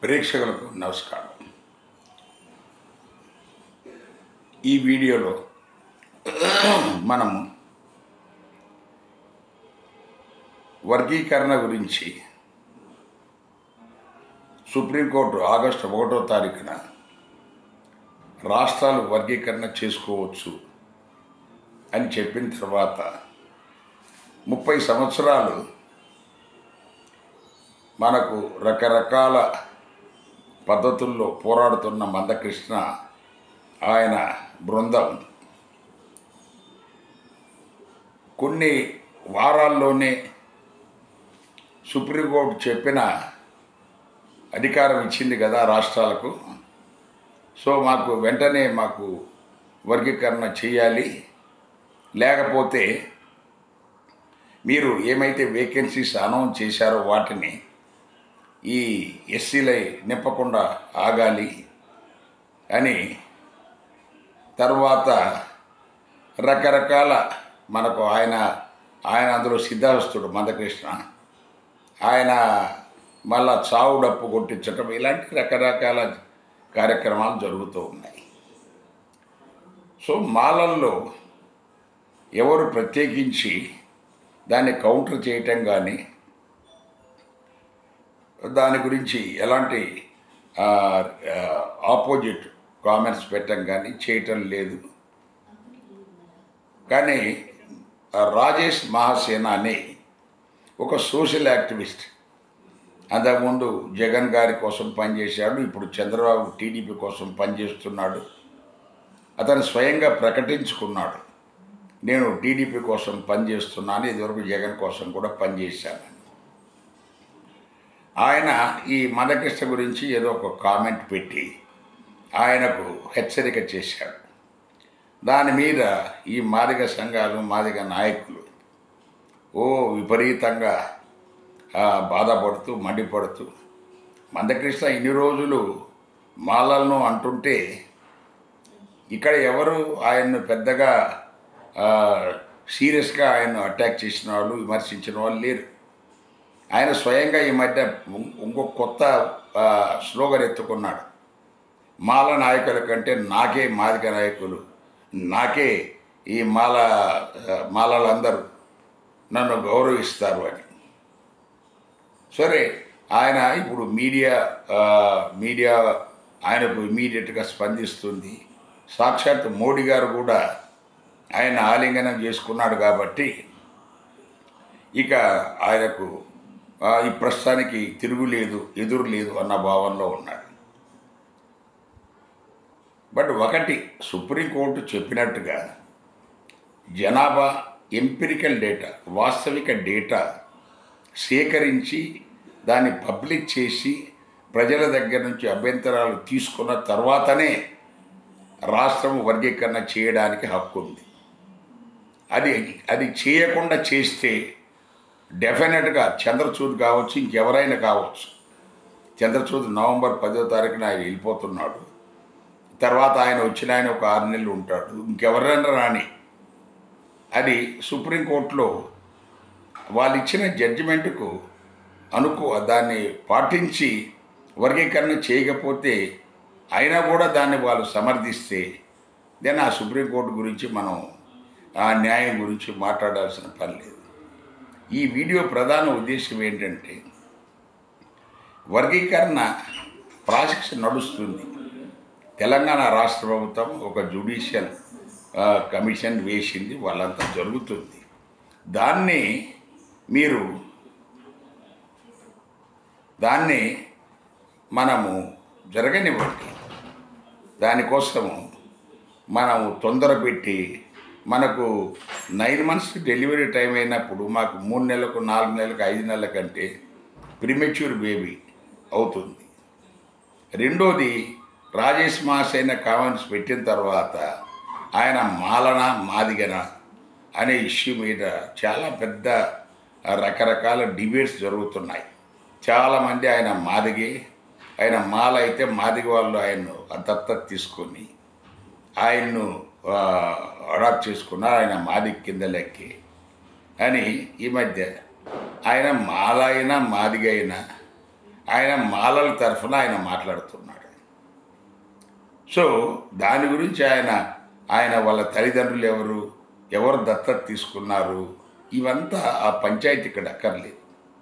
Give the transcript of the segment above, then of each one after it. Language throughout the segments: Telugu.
ప్రేక్షకులకు నమస్కారం ఈ వీడియోలో మనము వర్గీకరణ గురించి సుప్రీంకోర్టు ఆగస్టు ఒకటో తారీఖున రాష్ట్రాలు వర్గీకరణ చేసుకోవచ్చు అని చెప్పిన తర్వాత ముప్పై సంవత్సరాలు మనకు రకరకాల పద్ధతుల్లో పోరాడుతున్న మందకృష్ణ ఆయన బృందం కొన్ని వారాల్లోనే సుప్రీంకోర్టు చెప్పిన అధికారం ఇచ్చింది కదా రాష్ట్రాలకు సో మాకు వెంటనే మాకు వర్గీకరణ చేయాలి లేకపోతే మీరు ఏమైతే వేకెన్సీస్ అనౌన్స్ చేశారో వాటిని ఈ ఎస్సీలై నింపకుండా ఆగాలి అని తర్వాత రకరకాల మనకు ఆయన ఆయన అందులో సిద్ధాస్తుడు మందకృష్ణ ఆయన మళ్ళా చావు డప్పు కొట్టించటం ఇలాంటి రకరకాల కార్యక్రమాలు జరుగుతూ ఉన్నాయి సో మాలల్లో ఎవరు ప్రత్యేకించి దాన్ని కౌంటర్ చేయటం కానీ దాని గురించి ఎలాంటి ఆపోజిట్ కామెంట్స్ పెట్టడం కానీ చేయటం లేదు కానీ ఆ రాజేష్ మహాసేన అనే ఒక సోషల్ యాక్టివిస్ట్ అంతకుముందు జగన్ గారి కోసం పనిచేశాడు ఇప్పుడు చంద్రబాబు టీడీపీ కోసం పనిచేస్తున్నాడు అతను స్వయంగా ప్రకటించుకున్నాడు నేను టీడీపీ కోసం పనిచేస్తున్నాను ఇదివరకు జగన్ కోసం కూడా పనిచేశాను ఆయన ఈ మందకృష్ణ గురించి ఏదో ఒక కామెంట్ పెట్టి ఆయనకు హెచ్చరిక చేశాడు దాని మీద ఈ మాదిగ సంఘాలు మాదిగ నాయకులు ఓ విపరీతంగా ఆ, బాధపడుతూ మండిపడుతూ మందకృష్ణ ఇన్ని రోజులు మాలలను అంటుంటే ఇక్కడ ఎవరు ఆయన్ను పెద్దగా సీరియస్గా ఆయన్ను అటాక్ చేసిన వాళ్ళు విమర్శించిన వాళ్ళు లేరు ఆయన స్వయంగా ఈ మధ్య ఇం- ఇంకొక కొత్త ఆ, స్లోగన్ ఎత్తుకున్నాడు మాల నాయకుల కంటే నాకే మాదిక నాయకులు నాకే ఈ మాల ఆ, మాలలందరూ నన్ను గౌరవిస్తారు అని సరే ఆయన ఇప్పుడు మీడియా ఆ, మీడియా ఆయనకు ఇమీడియట్గా స్పందిస్తుంది సాక్షాత్ మోడీ గారు కూడా ఆయన ఆలింగనం చేసుకున్నాడు కాబట్టి ఇక ఆయనకు ఆ, ఈ ప్రస్తుతానికి తిరుగులేదు ఎదురు లేదు అన్న భావనలో ఉన్నాడు బట్ ఒకటి సుప్రీంకోర్టు చెప్పినట్టుగా జనాభా ఎంపిరికల్ డేటా వాస్తవిక డేటా సేకరించి దాన్ని పబ్లిక్ చేసి ప్రజల దగ్గర నుంచి అభ్యంతరాలు తీసుకున్న తర్వాతనే రాష్ట్రం వర్గీకరణ చేయడానికి హక్కు ఉంది అది అది చేయకుండా చేస్తే డెఫినెట్గా చంద్రచూడ్ కావచ్చు ఇంకెవరైనా కావచ్చు చంద్రచూడ్ నవంబర్ పదో తారీఖున ఆయన వెళ్ళిపోతున్నాడు తర్వాత ఆయన వచ్చిన ఆయన ఒక ఆరు నెలలు ఉంటాడు ఇంకెవరైనా రాని అది సుప్రీంకోర్టులో వాళ్ళు ఇచ్చిన జడ్జిమెంట్కు అనుకో దాన్ని పాటించి వర్గీకరణ చేయకపోతే అయినా కూడా దాన్ని వాళ్ళు సమర్థిస్తే దెన్ ఆ సుప్రీంకోర్టు గురించి మనం ఆ న్యాయం గురించి మాట్లాడాల్సిన పని లేదు ఈ వీడియో ప్రధాన ఉద్దేశం ఏంటంటే వర్గీకరణ ప్రాసెస్ నడుస్తుంది తెలంగాణ రాష్ట్ర ప్రభుత్వం ఒక జుడిషియల్ ఆ, కమిషన్ వేసింది వాళ్ళంతా జరుగుతుంది దాన్ని మీరు దాన్ని మనము జరగనివ్వండి దానికోసము మనము తొందర పెట్టి మనకు నైన్ మంత్స్ డెలివరీ టైం అయినప్పుడు మాకు మూడు నెలలకు నాలుగు నెలలకు ఐదు నెలల కంటే ప్రిమెచ్యూర్ బేబీ అవుతుంది రెండోది రాజేష్ మాసైన కామెంట్స్ పెట్టిన తర్వాత ఆయన మాలన మాదిగన అనే ఇష్యూ మీద చాలా పెద్ద రకరకాల డిబేట్స్ జరుగుతున్నాయి చాలామంది ఆయన మాదిగే ఆయన మాల అయితే మాదిగ వాళ్ళు ఆయన్ను దత్తత తీసుకొని ఆయన్ను అడాప్ట్ చేసుకున్నారు ఆయన మాది కింద లెక్కి అని ఈ మధ్య ఆయన మాల అయినా మాదిగ అయినా ఆయన మాలల తరఫున ఆయన మాట్లాడుతున్నాడు సో దాని గురించి ఆయన ఆయన వాళ్ళ తల్లిదండ్రులు ఎవరు ఎవరు దత్తత తీసుకున్నారు ఇవంతా ఆ పంచాయతీ ఇక్కడ అక్కర్లేదు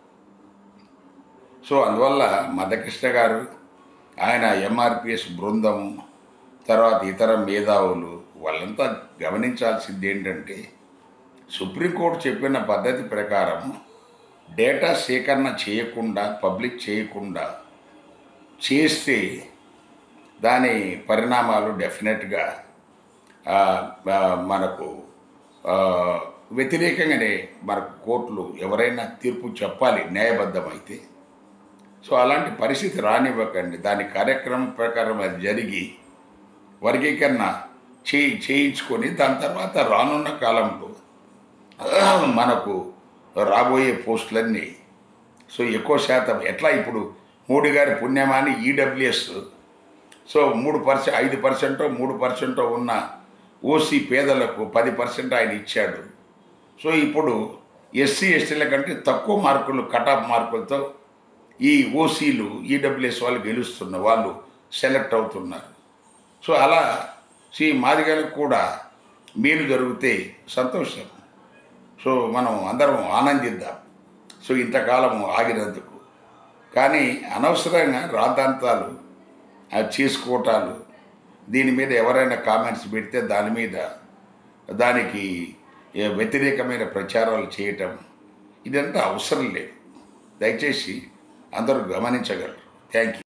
సో అందువల్ల మదకృష్ణ గారు ఆయన ఎంఆర్పిఎస్ బృందం తర్వాత ఇతర మేధావులు వాళ్ళంతా గమనించాల్సింది ఏంటంటే సుప్రీంకోర్టు చెప్పిన పద్ధతి ప్రకారం డేటా సేకరణ చేయకుండా పబ్లిక్ చేయకుండా చేస్తే దాని పరిణామాలు డెఫినెట్గా ఆ, ఆ, మనకు ఆ, వ్యతిరేకంగానే మనకు కోర్టులు ఎవరైనా తీర్పు చెప్పాలి న్యాయబద్ధమైతే సో అలాంటి పరిస్థితి రానివ్వకండి దాని కార్యక్రమం ప్రకారం అది జరిగి వర్గీకరణ చేయి చేయించుకొని దాని తర్వాత రానున్న కాలంలో మనకు రాబోయే పోస్టులన్నీ సో ఎక్కువ శాతం ఎట్లా ఇప్పుడు మోడీ గారి పుణ్యమాని ఈడబ్ల్యూఎస్ సో మూడు పర్సెంట్ ఐదు పర్సెంటో మూడు పర్సెంటో ఉన్న ఓసీ పేదలకు పది పర్సెంట్ ఆయన ఇచ్చాడు సో ఇప్పుడు ఎస్సీ ఎస్టీల కంటే తక్కువ మార్కులు కటాఫ్ మార్కులతో ఈ ఓసీలు ఈడబ్ల్యూఎస్ వాళ్ళు గెలుస్తున్న వాళ్ళు సెలెక్ట్ అవుతున్నారు సో అలా శ్రీ మాదిగలకు కూడా మేలు జరిగితే సంతోషం సో మనం అందరం ఆనందిద్దాం సో ఇంతకాలం ఆగినందుకు కానీ అనవసరంగా రాద్ధాంతాలు ఆ చేసుకోవటాలు దీని మీద ఎవరైనా కామెంట్స్ పెడితే దాని మీద దానికి ఏ వ్యతిరేకమైన ప్రచారాలు చేయటం ఇదంతా అవసరం లేదు దయచేసి అందరూ గమనించగలరు థ్యాంక్ యూ